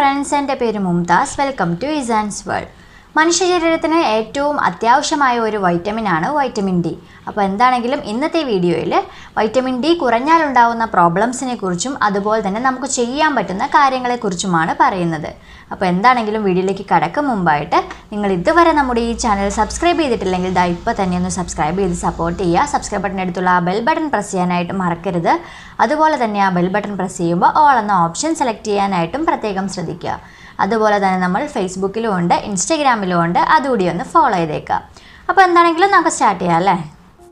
friends എൻ്റെ പേര് Mumtaz welcome to Isan's world മനുഷ്യ ശരീരത്തിന് ഏറ്റവും അത്യാവശ്യമായ ഒരു വൈറ്റമിനാണ് വൈറ്റമിൻ ഡി അപ്പോൾ എന്താണെങ്കിലും ഇന്നത്തെ വീഡിയോയിൽ വൈറ്റമിൻ ഡി കുറഞ്ഞാലുണ്ടാവുന്ന പ്രോബ്ലംസിനെ കുറിച്ചും അതുപോലെ തന്നെ നമുക്ക് ചെയ്യാൻ പറ്റുന്ന കാര്യങ്ങളെക്കുറിച്ചുമാണ് പറയുന്നത് അപ്പോൾ എന്താണെങ്കിലും വീഡിയോയിലേക്ക് കടക്കും മുമ്പായിട്ട് നിങ്ങൾ ഇതുവരെ നമ്മുടെ ഈ ചാനൽ സബ്സ്ക്രൈബ് ചെയ്തിട്ടില്ലെങ്കിൽ ദാ ഇപ്പോൾ തന്നെ ഒന്ന് സബ്സ്ക്രൈബ് ചെയ്ത് സപ്പോർട്ട് ചെയ്യുക സബ്സ്ക്രൈബ് ബട്ടൺ അടുത്തുള്ള ആ ബെൽ ബട്ടൺ പ്രസ് ചെയ്യാനായിട്ട് മറക്കരുത് അതുപോലെ തന്നെ ആ ബെൽ ബട്ടൺ പ്രസ് ചെയ്യുമ്പോൾ ഓൾ എന്ന ഓപ്ഷൻ സെലക്ട് ചെയ്യാനായിട്ടും പ്രത്യേകം ശ്രദ്ധിക്കുക അതുപോലെ തന്നെ നമ്മൾ ഫേസ്ബുക്കിലും ഉണ്ട് ഇൻസ്റ്റഗ്രാമിലും ഉണ്ട് അതുകൂടി ഒന്ന് ഫോളോ ചെയ്തേക്കാം അപ്പോൾ എന്താണെങ്കിലും നമുക്ക് സ്റ്റാർട്ട് ചെയ്യാം അല്ലേ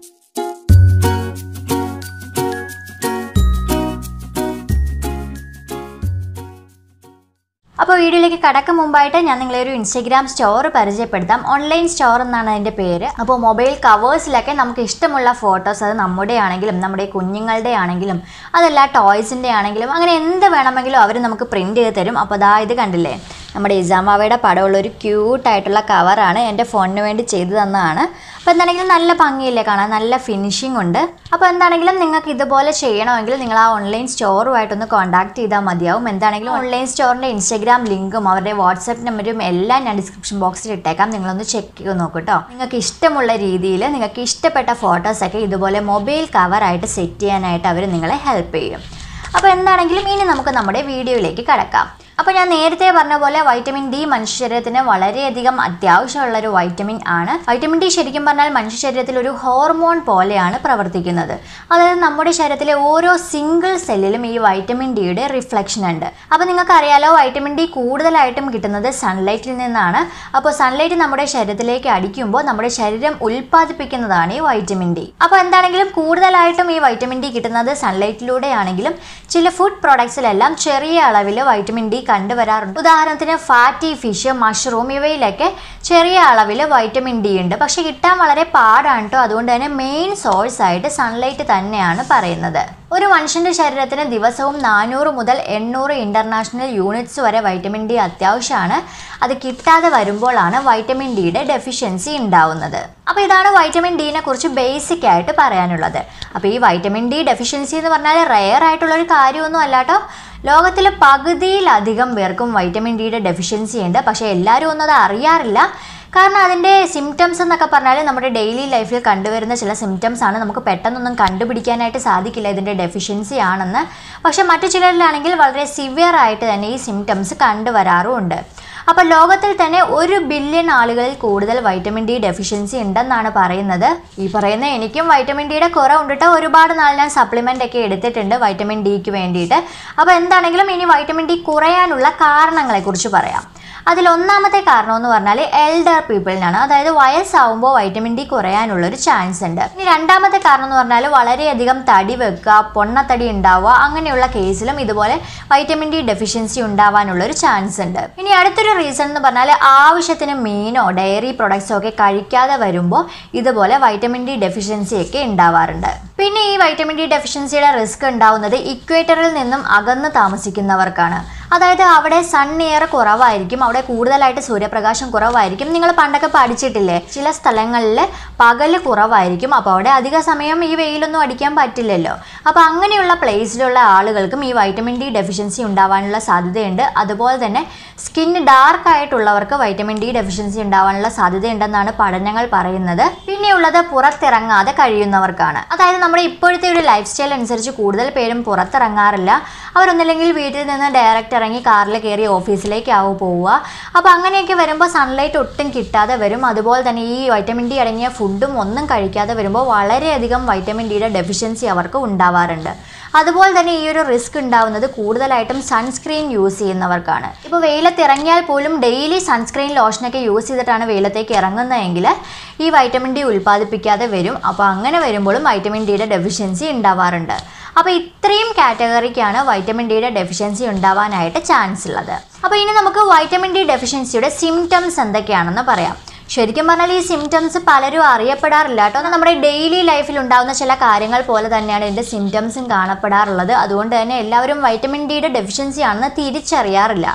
അപ്പോൾ വീഡിയോയിലേക്ക് കടക്കും മുമ്പായിട്ട് ഞാൻ നിങ്ങളെ ഒരു ഇൻസ്റ്റഗ്രാം സ്റ്റോർ പരിചയപ്പെടുത്താം ഓൺലൈൻ സ്റ്റോർ എന്നാണ് അതിൻ്റെ പേര് അപ്പോൾ മൊബൈൽ കവേഴ്സിലൊക്കെ നമുക്ക് ഇഷ്ടമുള്ള ഫോട്ടോസ് അത് നമ്മുടെ ആണെങ്കിലും നമ്മുടെ കുഞ്ഞുങ്ങളുടെ ആണെങ്കിലും അതല്ല ടോയ്സിൻ്റെ ആണെങ്കിലും അങ്ങനെ എന്ത് വേണമെങ്കിലും അവർ നമുക്ക് പ്രിൻറ്റ് ചെയ്ത് തരും അപ്പോൾ അതാ ഇത് കണ്ടില്ലേ നമ്മുടെ ഇസാമാവയുടെ പടമുള്ള ഒരു ക്യൂട്ടായിട്ടുള്ള കവറാണ് എൻ്റെ ഫോണിന് വേണ്ടി ചെയ്തു തന്നതാണ് അപ്പോൾ എന്താണെങ്കിലും നല്ല ഭംഗിയില്ലേ കാണാൻ നല്ല ഫിനിഷിംഗ് ഉണ്ട് അപ്പോൾ എന്താണെങ്കിലും നിങ്ങൾക്ക് ഇതുപോലെ ചെയ്യണമെങ്കിൽ നിങ്ങൾ ആ ഓൺലൈൻ സ്റ്റോറുമായിട്ടൊന്ന് കോൺടാക്ട് ചെയ്താൽ മതിയാവും എന്താണെങ്കിലും ഓൺലൈൻ സ്റ്റോറിൻ്റെ ഇൻസ്റ്റാഗ്രാം ലിങ്കും അവരുടെ വാട്സപ്പ് നമ്പരും എല്ലാം ഞാൻ ഡിസ്ക്രിപ്ഷൻ ബോക്സിൽ ഇട്ടേക്കാം നിങ്ങളൊന്ന് ചെക്ക് ചെയ്ത് നോക്കൂ കേട്ടോ നിങ്ങൾക്ക് ഇഷ്ടമുള്ള രീതിയിൽ നിങ്ങൾക്ക് ഇഷ്ടപ്പെട്ട ഫോട്ടോസൊക്കെ ഇതുപോലെ മൊബൈൽ കവറായിട്ട് സെറ്റ് ചെയ്യാനായിട്ട് അവർ നിങ്ങളെ ഹെൽപ്പ് ചെയ്യും അപ്പോൾ എന്താണെങ്കിലും ഇനി നമുക്ക് നമ്മുടെ വീഡിയോയിലേക്ക് കടക്കാം അപ്പോൾ ഞാൻ നേരത്തെ പറഞ്ഞ പോലെ വൈറ്റമിൻ ഡി മനുഷ്യ ശരീരത്തിന് വളരെയധികം അത്യാവശ്യമുള്ള ഒരു വൈറ്റമിൻ ആണ് വൈറ്റമിൻ ഡി ശരിക്കും പറഞ്ഞാൽ മനുഷ്യ ശരീരത്തിൽ ഒരു ഹോർമോൺ പോലെയാണ് പ്രവർത്തിക്കുന്നത് അതായത് നമ്മുടെ ശരീരത്തിലെ ഓരോ സിംഗിൾ സെല്ലിലും ഈ വൈറ്റമിൻ ഡിയുടെ റിഫ്ലക്ഷൻ ഉണ്ട് അപ്പോൾ നിങ്ങൾക്ക് അറിയാലോ വൈറ്റമിൻ ഡി കൂടുതലായിട്ടും കിട്ടുന്നത് സൺലൈറ്റിൽ നിന്നാണ് അപ്പോൾ സൺലൈറ്റ് നമ്മുടെ ശരീരത്തിലേക്ക് അടിക്കുമ്പോൾ നമ്മുടെ ശരീരം ഉൽപ്പാദിപ്പിക്കുന്നതാണ് ഈ വൈറ്റമിൻ ഡി അപ്പോൾ എന്താണെങ്കിലും കൂടുതലായിട്ടും ഈ വൈറ്റമിൻ ഡി കിട്ടുന്നത് സൺലൈറ്റിലൂടെ ആണെങ്കിലും ചില ഫുഡ് പ്രോഡക്ട്സിലെല്ലാം ചെറിയ അളവിൽ വൈറ്റമിൻ ഡി കണ്ടുവരാറുണ്ട് ഉദാഹരണത്തിന് ഫാറ്റി ഫിഷ് മഷ്റൂം ഇവയിലൊക്കെ ചെറിയ അളവിൽ വൈറ്റമിൻ ഡി ഉണ്ട് പക്ഷെ കിട്ടാൻ വളരെ പാടാണ് കേട്ടോ അതുകൊണ്ട് തന്നെ മെയിൻ സോഴ്സ് ആയിട്ട് സൺലൈറ്റ് തന്നെയാണ് പറയുന്നത് ഒരു മനുഷ്യന്റെ ശരീരത്തിന് ദിവസവും നാനൂറ് മുതൽ എണ്ണൂറ് ഇന്റർനാഷണൽ യൂണിറ്റ്സ് വരെ വൈറ്റമിൻ ഡി അത്യാവശ്യമാണ് അത് കിട്ടാതെ വരുമ്പോഴാണ് വൈറ്റമിൻ ഡിയുടെ ഡെഫിഷ്യൻസി ഉണ്ടാവുന്നത് അപ്പോൾ ഇതാണ് വൈറ്റമിൻ ഡിനെ കുറിച്ച് ബേസിക് ആയിട്ട് പറയാനുള്ളത് അപ്പോൾ ഈ വൈറ്റമിൻ ഡി ഡെഫിഷ്യൻസി എന്ന് പറഞ്ഞാൽ റെയർ ആയിട്ടുള്ള ഒരു കാര്യമൊന്നും അല്ല കേട്ടോ ലോകത്തിലെ പകുതിയിലധികം പേർക്കും വൈറ്റമിൻ ഡിയുടെ ഡെഫിഷ്യൻസി ഉണ്ട് പക്ഷേ എല്ലാവരും ഒന്നും അത് അറിയാറില്ല കാരണം അതിൻ്റെ സിംറ്റംസ് എന്നൊക്കെ പറഞ്ഞാൽ നമ്മുടെ ഡെയിലി ലൈഫിൽ കണ്ടുവരുന്ന ചില സിംറ്റംസ് ആണ് നമുക്ക് പെട്ടെന്നൊന്നും കണ്ടുപിടിക്കാനായിട്ട് സാധിക്കില്ല ഇതിൻ്റെ ഡെഫിഷ്യൻസി ആണെന്ന് പക്ഷേ മറ്റു ചിലരിലാണെങ്കിൽ വളരെ സിവിയർ ആയിട്ട് തന്നെ ഈ സിംറ്റംസ് കണ്ടുവരാറുമുണ്ട് അപ്പോൾ ലോകത്തിൽ തന്നെ ഒരു ബില്യൺ ആളുകളിൽ കൂടുതൽ വൈറ്റമിൻ ഡി ഡെഫിഷ്യൻസി ഉണ്ടെന്നാണ് പറയുന്നത് ഈ പറയുന്ന എനിക്കും വൈറ്റമിൻ ഡിയുടെ കുറവുണ്ട് കേട്ടോ ഒരുപാട് നാൾ ഞാൻ സപ്ലിമെൻ്റ് ഒക്കെ എടുത്തിട്ടുണ്ട് വൈറ്റമിൻ ഡിക്ക് വേണ്ടിയിട്ട് അപ്പോൾ എന്താണെങ്കിലും ഇനി വൈറ്റമിൻ ഡി കുറയാനുള്ള കാരണങ്ങളെക്കുറിച്ച് പറയാം അതിൽ ഒന്നാമത്തെ കാരണം എന്ന് പറഞ്ഞാൽ എൽഡർ പീപ്പിളിനാണ് അതായത് വയസ്സാവുമ്പോൾ വൈറ്റമിൻ ഡി കുറയാനുള്ള ഒരു ചാൻസ് ഉണ്ട് ഇനി രണ്ടാമത്തെ കാരണം എന്ന് പറഞ്ഞാൽ വളരെയധികം തടി വെക്കുക പൊണ്ണത്തടി ഉണ്ടാവുക അങ്ങനെയുള്ള കേസിലും ഇതുപോലെ വൈറ്റമിൻ ഡി ഡെഫിഷ്യൻസി ഉണ്ടാവാനുള്ള ഒരു ചാൻസ് ഉണ്ട് ഇനി അടുത്തൊരു റീസൺ എന്ന് പറഞ്ഞാൽ ആവശ്യത്തിന് മീനോ ഡയറി പ്രൊഡക്ട്സോ ഒക്കെ കഴിക്കാതെ വരുമ്പോൾ ഇതുപോലെ വൈറ്റമിൻ ഡി ഡെഫിഷ്യൻസി ഒക്കെ ഉണ്ടാവാറുണ്ട് പിന്നെ ഈ വൈറ്റമിൻ ഡി ഡെഫിഷ്യൻസിയുടെ റിസ്ക് ഉണ്ടാവുന്നത് ഇക്വേറ്ററിൽ നിന്നും അകന്ന് താമസിക്കുന്നവർക്കാണ് അതായത് അവിടെ സൺ എയർ കുറവായിരിക്കും അവിടെ കൂടുതലായിട്ട് സൂര്യപ്രകാശം കുറവായിരിക്കും നിങ്ങൾ പണ്ടൊക്കെ പഠിച്ചിട്ടില്ലേ ചില സ്ഥലങ്ങളിൽ പകല് കുറവായിരിക്കും അപ്പോൾ അവിടെ അധിക സമയം ഈ വെയിലൊന്നും അടിക്കാൻ പറ്റില്ലല്ലോ അപ്പോൾ അങ്ങനെയുള്ള പ്ലേസിലുള്ള ആളുകൾക്കും ഈ വൈറ്റമിൻ ഡി ഡെഫിഷ്യൻസി ഉണ്ടാവാനുള്ള സാധ്യതയുണ്ട് അതുപോലെ തന്നെ സ്കിൻ ഡാർക്ക് ആയിട്ടുള്ളവർക്ക് വൈറ്റമിൻ ഡി ഡെഫിഷ്യൻസി ഉണ്ടാവാനുള്ള സാധ്യതയുണ്ടെന്നാണ് പഠനങ്ങൾ പറയുന്നത് പിന്നെയുള്ളത് പുറത്തിറങ്ങാതെ കഴിയുന്നവർക്കാണ് അതായത് നമ്മുടെ ഇപ്പോഴത്തെ ഒരു ലൈഫ് സ്റ്റൈൽ അനുസരിച്ച് കൂടുതൽ പേരും പുറത്തിറങ്ങാറില്ല അവരൊന്നില്ലെങ്കിൽ വീട്ടിൽ നിന്ന് ഡയറക്റ്റ് ഇറങ്ങി കാറിൽ കയറി ഓഫീസിലേക്കാവും പോവുക അപ്പോൾ അങ്ങനെയൊക്കെ വരുമ്പോൾ സൺലൈറ്റ് ഒട്ടും കിട്ടാതെ വരും അതുപോലെ തന്നെ ഈ വൈറ്റമിൻ ഡി അടങ്ങിയ ഫുഡും ഒന്നും കഴിക്കാതെ വരുമ്പോൾ വളരെയധികം വൈറ്റമിൻ ഡിയുടെ ഡെഫിഷ്യൻസി അവർക്ക് ഉണ്ടാവാറുണ്ട് അതുപോലെ തന്നെ ഈ ഒരു റിസ്ക് ഉണ്ടാവുന്നത് കൂടുതലായിട്ടും സൺസ്ക്രീൻ യൂസ് ചെയ്യുന്നവർക്കാണ് ഇപ്പോൾ വെയിലത്ത് ഇറങ്ങിയാൽ പോലും ഡെയിലി സൺസ്ക്രീൻ ലോഷനൊക്കെ യൂസ് ചെയ്തിട്ടാണ് വെയിലത്തേക്ക് ഇറങ്ങുന്നതെങ്കിൽ ഈ വൈറ്റമിൻ ഡി ഉൽപ്പാദിപ്പിക്കാതെ വരും അപ്പോൾ അങ്ങനെ വരുമ്പോഴും വൈറ്റമിൻ ഡിയുടെ ഡെഫിഷ്യൻസി ഉണ്ടാവാറുണ്ട് അപ്പോൾ ഇത്രയും കാറ്റഗറിക്കാണ് വൈറ്റമിൻ ഡിയുടെ ഡെഫിഷ്യൻസി ഉണ്ടാവാനായിട്ട് ചാൻസ് ഉള്ളത് അപ്പോൾ ഇനി നമുക്ക് വൈറ്റമിൻ ഡി ഡെഫിഷ്യൻസിയുടെ സിംറ്റംസ് എന്തൊക്കെയാണെന്ന് പറയാം ശരിക്കും പറഞ്ഞാൽ ഈ സിംറ്റംസ് പലരും അറിയപ്പെടാറില്ല കേട്ടോ നമ്മുടെ ഡെയിലി ലൈഫിൽ ഉണ്ടാകുന്ന ചില കാര്യങ്ങൾ പോലെ തന്നെയാണ് ഇതിൻ്റെ സിംറ്റംസും കാണപ്പെടാറുള്ളത് അതുകൊണ്ട് തന്നെ എല്ലാവരും വൈറ്റമിൻ ഡിയുടെ ഡെഫിഷ്യൻസി ആണെന്ന് തിരിച്ചറിയാറില്ല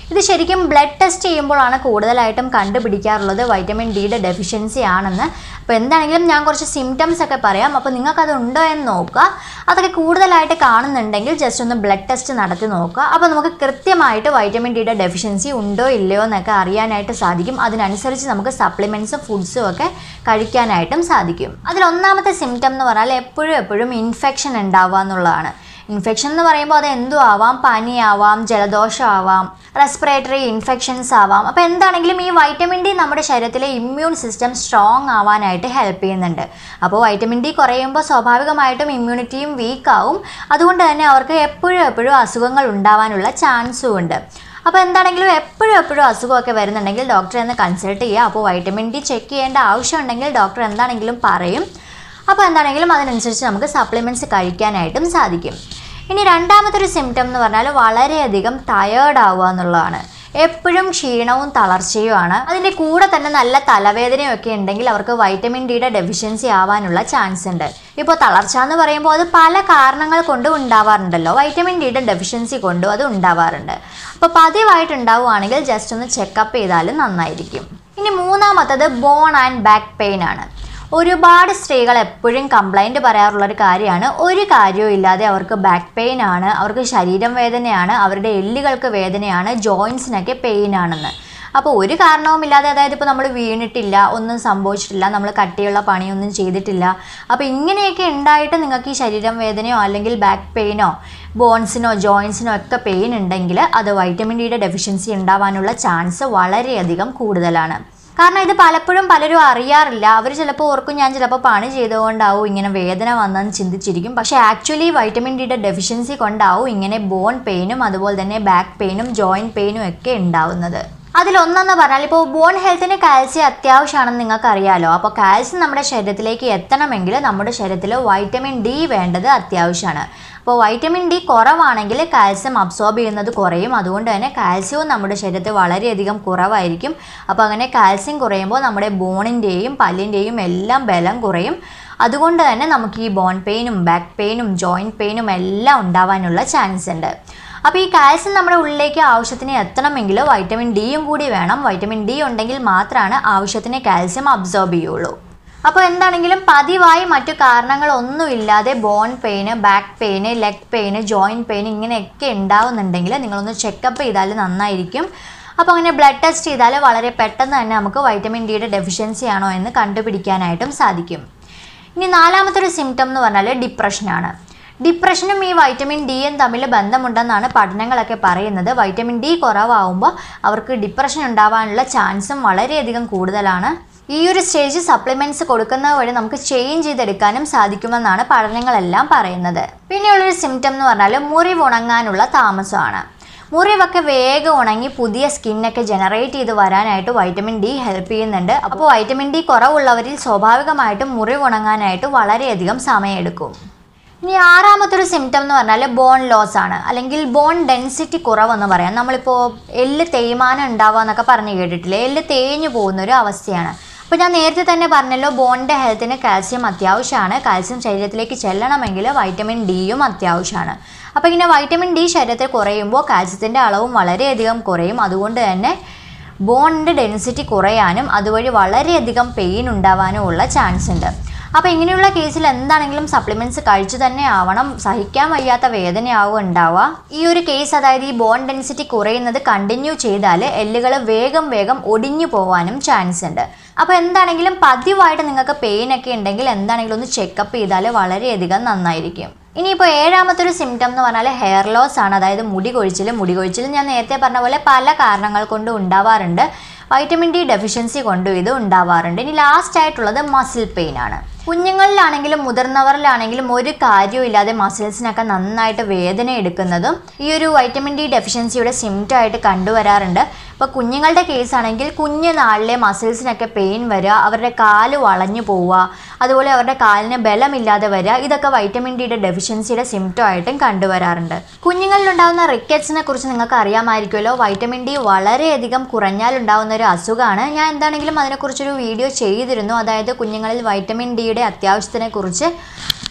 ഇത് ശരിക്കും ബ്ലഡ് ടെസ്റ്റ് ചെയ്യുമ്പോഴാണ് കൂടുതലായിട്ടും കണ്ടുപിടിക്കാറുള്ളത് വൈറ്റമിൻ ഡിയുടെ ഡെഫിഷ്യൻസി ആണെന്ന് അപ്പോൾ എന്താണെങ്കിലും ഞാൻ കുറച്ച് സിംറ്റംസ് ഒക്കെ പറയാം അപ്പോൾ നിങ്ങൾക്കത് ഉണ്ടോ എന്ന് നോക്കുക അതൊക്കെ കൂടുതലായിട്ട് കാണുന്നുണ്ടെങ്കിൽ ജസ്റ്റ് ഒന്ന് ബ്ലഡ് ടെസ്റ്റ് നടത്തി നോക്കുക അപ്പോൾ നമുക്ക് കൃത്യമായിട്ട് വൈറ്റമിൻ ഡിയുടെ ഡെഫിഷ്യൻസി ഉണ്ടോ ഇല്ലയോ എന്നൊക്കെ അറിയാനായിട്ട് സാധിക്കും അതിനനുസരിച്ച് നമുക്ക് സപ്ലിമെൻറ്റ്സും ഫുഡ്സും ഒക്കെ കഴിക്കാനായിട്ടും സാധിക്കും അതിൽ ഒന്നാമത്തെ സിംറ്റം എന്ന് പറഞ്ഞാൽ എപ്പോഴും എപ്പോഴും ഇൻഫെക്ഷൻ ഉണ്ടാവുക എന്നുള്ളതാണ് ഇൻഫെക്ഷൻ എന്ന് പറയുമ്പോൾ അത് എന്തും ആവാം പനിയാവാം ജലദോഷം ആവാം റെസ്പിറേറ്ററി ഇൻഫെക്ഷൻസ് ആവാം അപ്പോൾ എന്താണെങ്കിലും ഈ വൈറ്റമിൻ ഡി നമ്മുടെ ശരീരത്തിലെ ഇമ്മ്യൂൺ സിസ്റ്റം സ്ട്രോങ് ആവാനായിട്ട് ഹെൽപ്പ് ചെയ്യുന്നുണ്ട് അപ്പോൾ വൈറ്റമിൻ ഡി കുറയുമ്പോൾ സ്വാഭാവികമായിട്ടും ഇമ്മ്യൂണിറ്റിയും വീക്ക് ആവും അതുകൊണ്ട് തന്നെ അവർക്ക് എപ്പോഴും എപ്പോഴും അസുഖങ്ങൾ ഉണ്ടാവാനുള്ള ചാൻസും ഉണ്ട് അപ്പോൾ എന്താണെങ്കിലും എപ്പോഴും എപ്പോഴും അസുഖമൊക്കെ വരുന്നുണ്ടെങ്കിൽ ഡോക്ടറെ ഒന്ന് കൺസൾട്ട് ചെയ്യുക അപ്പോൾ വൈറ്റമിൻ ഡി ചെക്ക് ചെയ്യേണ്ട ആവശ്യമുണ്ടെങ്കിൽ ഡോക്ടർ എന്താണെങ്കിലും പറയും അപ്പോൾ എന്താണെങ്കിലും അതിനനുസരിച്ച് നമുക്ക് സപ്ലിമെൻറ്റ്സ് കഴിക്കാനായിട്ടും സാധിക്കും ഇനി രണ്ടാമത്തെ ഒരു സിംറ്റം എന്ന് പറഞ്ഞാൽ വളരെയധികം ടയേർഡ് ആവുക എന്നുള്ളതാണ് എപ്പോഴും ക്ഷീണവും തളർച്ചയുമാണ് അതിൻ്റെ കൂടെ തന്നെ നല്ല തലവേദനയും ഒക്കെ ഉണ്ടെങ്കിൽ അവർക്ക് വൈറ്റമിൻ ഡിയുടെ ഡെഫിഷ്യൻസി ആവാനുള്ള ചാൻസ് ഉണ്ട് ഇപ്പോൾ തളർച്ച എന്ന് പറയുമ്പോൾ അത് പല കാരണങ്ങൾ കൊണ്ടും ഉണ്ടാവാറുണ്ടല്ലോ വൈറ്റമിൻ ഡിയുടെ ഡെഫിഷ്യൻസി കൊണ്ടും അത് ഉണ്ടാവാറുണ്ട് അപ്പോൾ പതിവായിട്ട് ഉണ്ടാവുകയാണെങ്കിൽ ജസ്റ്റ് ഒന്ന് ചെക്കപ്പ് ചെയ്താലും നന്നായിരിക്കും ഇനി മൂന്നാമത്തത് ബോൺ ആൻഡ് ബാക്ക് പെയിൻ ആണ് ഒരുപാട് സ്ത്രീകൾ എപ്പോഴും കംപ്ലൈൻറ്റ് പറയാറുള്ളൊരു കാര്യമാണ് ഒരു കാര്യവും ഇല്ലാതെ അവർക്ക് ബാക്ക് പെയിൻ ആണ് അവർക്ക് ശരീരം വേദനയാണ് അവരുടെ എല്ലുകൾക്ക് വേദനയാണ് ജോയിൻസിനൊക്കെ പെയിൻ ആണെന്ന് അപ്പോൾ ഒരു കാരണവുമില്ലാതെ അതായത് ഇപ്പോൾ നമ്മൾ വീണിട്ടില്ല ഒന്നും സംഭവിച്ചിട്ടില്ല നമ്മൾ കട്ടിയുള്ള പണിയൊന്നും ചെയ്തിട്ടില്ല അപ്പോൾ ഇങ്ങനെയൊക്കെ ഉണ്ടായിട്ട് നിങ്ങൾക്ക് ഈ ശരീരം വേദനയോ അല്ലെങ്കിൽ ബാക്ക് പെയിനോ ബോൺസിനോ ജോയിൻസിനോ ഒക്കെ പെയിൻ ഉണ്ടെങ്കിൽ അത് വൈറ്റമിൻ ഡിയുടെ ഡെഫിഷ്യൻസി ഉണ്ടാവാനുള്ള ചാൻസ് വളരെയധികം കൂടുതലാണ് കാരണം ഇത് പലപ്പോഴും പലരും അറിയാറില്ല അവർ ചിലപ്പോൾ ഓർക്കും ഞാൻ ചിലപ്പോൾ പണി ചെയ്തുകൊണ്ടാവും ഇങ്ങനെ വേദന വന്നെന്ന് ചിന്തിച്ചിരിക്കും പക്ഷേ ആക്ച്വലി വൈറ്റമിൻ ഡിയുടെ ഡെഫിഷ്യൻസി കൊണ്ടാവും ഇങ്ങനെ ബോൺ പെയിനും അതുപോലെ തന്നെ ബാക്ക് പെയിനും ജോയിൻറ്റ് പെയിനും ഒക്കെ ഉണ്ടാവുന്നത് അതിലൊന്നെന്ന് പറഞ്ഞാൽ ഇപ്പോൾ ബോൺ ഹെൽത്തിന് കാൽസ്യം അത്യാവശ്യമാണെന്ന് നിങ്ങൾക്ക് അറിയാലോ അപ്പോൾ കാൽസ്യം നമ്മുടെ ശരീരത്തിലേക്ക് എത്തണമെങ്കിൽ നമ്മുടെ ശരീരത്തിൽ വൈറ്റമിൻ ഡി വേണ്ടത് അത്യാവശ്യമാണ് അപ്പോൾ വൈറ്റമിൻ ഡി കുറവാണെങ്കിൽ കാൽസ്യം അബ്സോർബ് ചെയ്യുന്നത് കുറയും അതുകൊണ്ട് തന്നെ കാൽസ്യവും നമ്മുടെ ശരീരത്തിൽ വളരെയധികം കുറവായിരിക്കും അപ്പോൾ അങ്ങനെ കാൽസ്യം കുറയുമ്പോൾ നമ്മുടെ ബോണിൻ്റെയും പല്ലിൻ്റെയും എല്ലാം ബലം കുറയും അതുകൊണ്ട് തന്നെ നമുക്ക് ഈ ബോൺ പെയിനും ബാക്ക് പെയിനും ജോയിൻറ്റ് പെയിനും എല്ലാം ഉണ്ടാവാനുള്ള ചാൻസ് ഉണ്ട് അപ്പോൾ ഈ കാൽസ്യം നമ്മുടെ ഉള്ളിലേക്ക് ആവശ്യത്തിന് എത്തണമെങ്കിൽ വൈറ്റമിൻ ഡിയും കൂടി വേണം വൈറ്റമിൻ ഡി ഉണ്ടെങ്കിൽ മാത്രമാണ് ആവശ്യത്തിന് കാൽസ്യം അബ്സോർബ് ചെയ്യുള്ളൂ അപ്പോൾ എന്താണെങ്കിലും പതിവായി മറ്റു കാരണങ്ങളൊന്നുമില്ലാതെ bone pain back pain leg pain joint pain ഇങ്ങനെയൊക്കെ ഉണ്ടാവുന്നുണ്ടെങ്കിൽ നിങ്ങളൊന്ന് ചെക്കപ്പ് ചെയ്താൽ നന്നായിരിക്കും അപ്പോൾ അങ്ങനെ ബ്ലഡ് ടെസ്റ്റ് ചെയ്താൽ വളരെ പെട്ടെന്ന് തന്നെ നമുക്ക് വൈറ്റമിൻ ഡിയുടെ ഡെഫിഷ്യൻസി ആണോ എന്ന് കണ്ടുപിടിക്കാനായിട്ടും സാധിക്കും ഇനി നാലാമത്തെ ഒരു സിംറ്റം എന്ന് പറഞ്ഞാൽ ഡിപ്രഷനാണ് ഡിപ്രഷനും ഈ വൈറ്റമിൻ ഡിയും തമ്മിൽ ബന്ധമുണ്ടെന്നാണ് പഠനങ്ങളൊക്കെ പറയുന്നത് വൈറ്റമിൻ ഡി കുറവാകുമ്പോൾ അവർക്ക് ഡിപ്രഷൻ ഉണ്ടാവാനുള്ള ചാൻസും വളരെയധികം കൂടുതലാണ് ഈ ഒരു സ്റ്റേജ് സപ്ലിമെൻറ്റ്സ് കൊടുക്കുന്നത് വഴി നമുക്ക് ചേഞ്ച് ചെയ്തെടുക്കാനും സാധിക്കുമെന്നാണ് പഠനങ്ങളെല്ലാം പറയുന്നത് പിന്നെയുള്ളൊരു സിംറ്റം എന്ന് പറഞ്ഞാൽ മുറിവ് ഉണങ്ങാനുള്ള താമസമാണ് മുറിവൊക്കെ വേഗം ഉണങ്ങി പുതിയ സ്കിന്നൊക്കെ ജനറേറ്റ് ചെയ്ത് വരാനായിട്ട് വൈറ്റമിൻ ഡി ഹെൽപ്പ് ചെയ്യുന്നുണ്ട് അപ്പോൾ വൈറ്റമിൻ ഡി കുറവുള്ളവരിൽ സ്വാഭാവികമായിട്ടും മുറിവ് ഉണങ്ങാനായിട്ട് വളരെയധികം സമയമെടുക്കും ഇനി ആറാമത്തെ ഒരു സിംറ്റം എന്ന് പറഞ്ഞാൽ ബോൺ ലോസ് ആണ് അല്ലെങ്കിൽ ബോൺ ഡെൻസിറ്റി കുറവെന്ന് പറയാം നമ്മളിപ്പോൾ എല്ല് തേയ്മാനം ഉണ്ടാവുക എന്നൊക്കെ പറഞ്ഞ് കേട്ടിട്ടില്ലേ എല്ല് തേഞ്ഞു പോകുന്ന ഒരു അവസ്ഥയാണ് അപ്പോൾ ഞാൻ നേരത്തെ തന്നെ പറഞ്ഞല്ലോ ബോണിൻ്റെ ഹെൽത്തിന് കാൽസ്യം അത്യാവശ്യമാണ് കാൽസ്യം ശരീരത്തിലേക്ക് ചെല്ലണമെങ്കിൽ വൈറ്റമിൻ ഡിയും അത്യാവശ്യമാണ് അപ്പോൾ ഇങ്ങനെ വൈറ്റമിൻ ഡി ശരീരത്തിൽ കുറയുമ്പോൾ കാൽസ്യത്തിൻ്റെ അളവും വളരെയധികം കുറയും അതുകൊണ്ട് തന്നെ ബോണിൻ്റെ ഡെൻസിറ്റി കുറയാനും അതുവഴി വളരെയധികം പെയിൻ ഉണ്ടാവാനും ഉള്ള ചാൻസ് ഉണ്ട് അപ്പോൾ ഇങ്ങനെയുള്ള കേസിൽ എന്താണെങ്കിലും സപ്ലിമെൻറ്റ്സ് കഴിച്ചു തന്നെ ആവണം സഹിക്കാൻ വയ്യാത്ത വേദനയാവും ഉണ്ടാവുക ഈ ഒരു കേസ് അതായത് ഈ ബോൺ ഡെൻസിറ്റി കുറയുന്നത് കണ്ടിന്യൂ ചെയ്താൽ എല്ലുകൾ വേഗം വേഗം ഒടിഞ്ഞു പോകാനും ചാൻസ് ഉണ്ട് അപ്പോൾ എന്താണെങ്കിലും പതിവായിട്ട് നിങ്ങൾക്ക് പെയിൻ ഒക്കെ ഉണ്ടെങ്കിൽ എന്താണെങ്കിലും ഒന്ന് ചെക്കപ്പ് ചെയ്താൽ വളരെയധികം നന്നായിരിക്കും ഇനിയിപ്പോൾ ഏഴാമത്തെ ഒരു സിംറ്റം എന്ന് പറഞ്ഞാൽ ഹെയർ ലോസ് ആണ് അതായത് മുടി കൊഴിച്ചിൽ മുടി കൊഴിച്ചിൽ ഞാൻ നേരത്തെ പറഞ്ഞ പോലെ പല കാരണങ്ങൾ കൊണ്ട് ഉണ്ടാവാറുണ്ട് വൈറ്റമിൻ ഡി ഡെഫിഷ്യൻസി കൊണ്ടും ഇത് ഉണ്ടാവാറുണ്ട് ഇനി ലാസ്റ്റ് ആയിട്ടുള്ളത് മസിൽ പെയിൻ ആണ് കുഞ്ഞുങ്ങളിലാണെങ്കിലും മുതിർന്നവരിലാണെങ്കിലും ഒരു കാര്യവും ഇല്ലാതെ മസിൽസിനൊക്കെ നന്നായിട്ട് വേദന എടുക്കുന്നതും ഈ ഒരു വൈറ്റമിൻ ഡി ഡെഫിഷ്യൻസിയുടെ സിംറ്റം ആയിട്ട് കണ്ടുവരാറുണ്ട് ഇപ്പോൾ കുഞ്ഞുങ്ങളുടെ കേസ് ആണെങ്കിൽ കുഞ്ഞു നാളിലെ മസിൽസിനൊക്കെ പെയിൻ വരിക അവരുടെ കാല് വളഞ്ഞു പോവുക അതുപോലെ അവരുടെ കാലിന് ബലമില്ലാതെ വരിക ഇതൊക്കെ വൈറ്റമിൻ ഡിയുടെ ഡെഫിഷ്യൻസിയുടെ സിംറ്റം ആയിട്ടും കണ്ടുവരാറുണ്ട് കുഞ്ഞുങ്ങളിലുണ്ടാകുന്ന റിക്കറ്റ്സിനെ കുറിച്ച് നിങ്ങൾക്ക് അറിയാമായിരിക്കുമല്ലോ വൈറ്റമിൻ ഡി വളരെയധികം കുറഞ്ഞാൽ ഉണ്ടാകുന്ന ഒരു അസുഖമാണ് ഞാൻ എന്താണെങ്കിലും അതിനെക്കുറിച്ചൊരു വീഡിയോ ചെയ്തിരുന്നു അതായത് കുഞ്ഞുങ്ങളിൽ വൈറ്റമിൻ ഡിയുടെ അത്യാവശ്യത്തിനെ കുറിച്ച്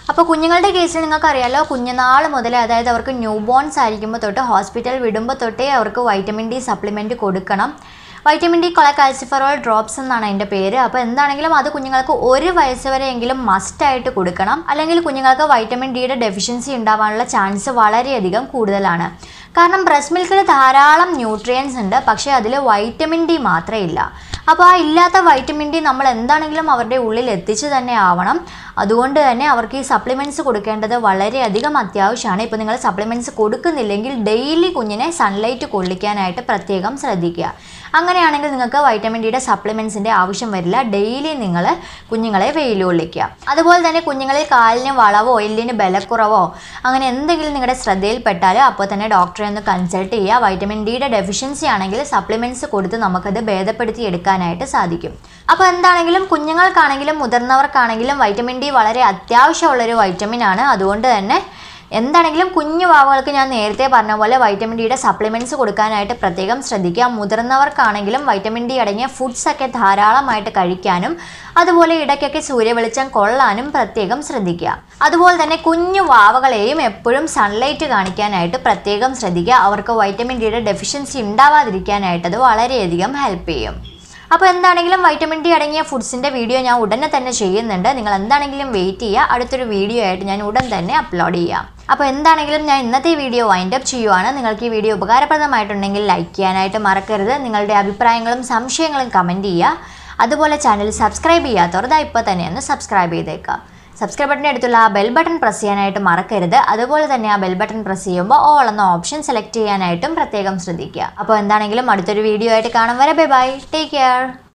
അപ്പോൾ കുഞ്ഞുങ്ങളുടെ കേസിൽ നിങ്ങൾക്കറിയാലോ കുഞ്ഞുനാൾ മുതൽ അതായത് അവർക്ക് ന്യൂ ബോൺസ് ആയിരിക്കുമ്പോൾ തൊട്ട് ഹോസ്പിറ്റൽ വിടുമ്പോൾ തൊട്ടേ അവർക്ക് വൈറ്റമിൻ ഡി സപ്ലിമെൻറ്റ് കൊടുക്കണം വൈറ്റമിൻ ഡി കൊളക്കാൽസിഫറോൾ ഡ്രോപ്സ് എന്നാണ് അതിൻ്റെ പേര് അപ്പോൾ എന്താണെങ്കിലും അത് കുഞ്ഞുങ്ങൾക്ക് ഒരു വയസ്സ് വരെയെങ്കിലും മസ്റ്റായിട്ട് കൊടുക്കണം അല്ലെങ്കിൽ കുഞ്ഞുങ്ങൾക്ക് വൈറ്റമിൻ ഡിയുടെ ഡെഫിഷ്യൻസി ഉണ്ടാവാനുള്ള ചാൻസ് വളരെയധികം കൂടുതലാണ് കാരണം ബ്രസ്റ്റ് മിൽക്കിൽ ധാരാളം ന്യൂട്രിയൻസ് ഉണ്ട് പക്ഷേ അതിൽ വൈറ്റമിൻ ഡി മാത്രമേ ഇല്ല അപ്പോൾ ആ ഇല്ലാത്ത വൈറ്റമിൻ ഡി നമ്മൾ എന്താണെങ്കിലും അവരുടെ ഉള്ളിൽ എത്തിച്ച് തന്നെ ആവണം അതുകൊണ്ട് തന്നെ അവർക്ക് ഈ സപ്ലിമെൻറ്റ്സ് കൊടുക്കേണ്ടത് വളരെയധികം അത്യാവശ്യമാണ് ഇപ്പോൾ നിങ്ങൾ സപ്ലിമെൻറ്റ്സ് കൊടുക്കുന്നില്ലെങ്കിൽ ഡെയിലി കുഞ്ഞിനെ സൺലൈറ്റ് കൊള്ളിക്കാനായിട്ട് പ്രത്യേകം ശ്രദ്ധിക്കുക അങ്ങനെയാണെങ്കിൽ നിങ്ങൾക്ക് വൈറ്റമിൻ ഡിയുടെ സപ്ലിമെൻറ്റ്സിൻ്റെ ആവശ്യം വരില്ല ഡെയിലി നിങ്ങൾ കുഞ്ഞുങ്ങളെ വെയിൽ കൊള്ളിക്കുക അതുപോലെ തന്നെ കുഞ്ഞുങ്ങളിൽ കാലിന് വളവോ എല്ലിന് ബലക്കുറവോ അങ്ങനെ എന്തെങ്കിലും നിങ്ങളുടെ ശ്രദ്ധയിൽപ്പെട്ടാൽ അപ്പോൾ തന്നെ ഡോക്ടറെ ഒന്ന് കൺസൾട്ട് ചെയ്യുക വൈറ്റമിൻ ഡിയുടെ ഡെഫിഷ്യൻസി ആണെങ്കിൽ സപ്ലിമെൻറ്റ്സ് കൊടുത്ത് നമുക്കത് ഭേദപ്പെടുത്തി എടുക്കാനായിട്ട് സാധിക്കും അപ്പോൾ എന്താണെങ്കിലും കുഞ്ഞുങ്ങൾക്കാണെങ്കിലും മുതിർന്നവർക്കാണെങ്കിലും വൈറ്റമിൻ ഡി വളരെ അത്യാവശ്യമുള്ളൊരു വൈറ്റമിൻ ആണ് അതുകൊണ്ട് തന്നെ എന്താണെങ്കിലും കുഞ്ഞു വാവകൾക്ക് ഞാൻ നേരത്തെ പറഞ്ഞ പോലെ വൈറ്റമിൻ ഡിയുടെ സപ്ലിമെൻറ്റ്സ് കൊടുക്കാനായിട്ട് പ്രത്യേകം ശ്രദ്ധിക്കുക മുതിർന്നവർക്കാണെങ്കിലും വൈറ്റമിൻ ഡി അടങ്ങിയ ഫുഡ്സ് ഒക്കെ ധാരാളമായിട്ട് കഴിക്കാനും അതുപോലെ ഇടയ്ക്കൊക്കെ സൂര്യവെളിച്ചം കൊള്ളാനും പ്രത്യേകം ശ്രദ്ധിക്കുക അതുപോലെ തന്നെ കുഞ്ഞു വാവകളെയും എപ്പോഴും സൺലൈറ്റ് കാണിക്കാനായിട്ട് പ്രത്യേകം ശ്രദ്ധിക്കുക അവർക്ക് വൈറ്റമിൻ ഡിയുടെ ഡെഫിഷ്യൻസി ഉണ്ടാവാതിരിക്കാനായിട്ട് അത് വളരെയധികം ഹെൽപ്പ് ചെയ്യും അപ്പോൾ എന്താണെങ്കിലും വൈറ്റമിൻ ഡി അടങ്ങിയ ഫുഡ്സിൻ്റെ വീഡിയോ ഞാൻ ഉടനെ തന്നെ ചെയ്യുന്നുണ്ട് നിങ്ങൾ എന്താണെങ്കിലും വെയിറ്റ് ചെയ്യുക അടുത്തൊരു വീഡിയോ ആയിട്ട് ഞാൻ ഉടൻ തന്നെ അപ്ലോഡ് ചെയ്യാം അപ്പോൾ എന്താണെങ്കിലും ഞാൻ ഇന്നത്തെ വീഡിയോ വൈൻഡ് അപ്പ് ചെയ്യുവാണ് നിങ്ങൾക്ക് ഈ വീഡിയോ ഉപകാരപ്രദമായിട്ടുണ്ടെങ്കിൽ ലൈക്ക് ചെയ്യാനായിട്ട് മറക്കരുത് നിങ്ങളുടെ അഭിപ്രായങ്ങളും സംശയങ്ങളും കമൻറ്റ് ചെയ്യുക അതുപോലെ ചാനൽ സബ്സ്ക്രൈബ് ചെയ്യാത്തവർ ദാ ഇപ്പോൾ തന്നെ ഒന്ന് സബ്സ്ക്രൈബ് ചെയ്തേക്കുക സബ്സ്ക്രൈബ് ബട്ടൻ്റെ അടുത്തുള്ള ആ ബെൽ ബട്ടൺ പ്രസ് ചെയ്യാനായിട്ട് മറക്കരുത് അതുപോലെ തന്നെ ആ ബെൽ ബട്ടൺ പ്രസ് ചെയ്യുമ്പോൾ ഓൾ എന്ന ഓപ്ഷൻ സെലക്ട് ചെയ്യാനായിട്ടും പ്രത്യേകം ശ്രദ്ധിക്കുക അപ്പോൾ എന്താണെങ്കിലും അടുത്തൊരു വീഡിയോ ആയിട്ട് കാണും വരെ ബൈ ബൈ ടേക്ക് കെയർ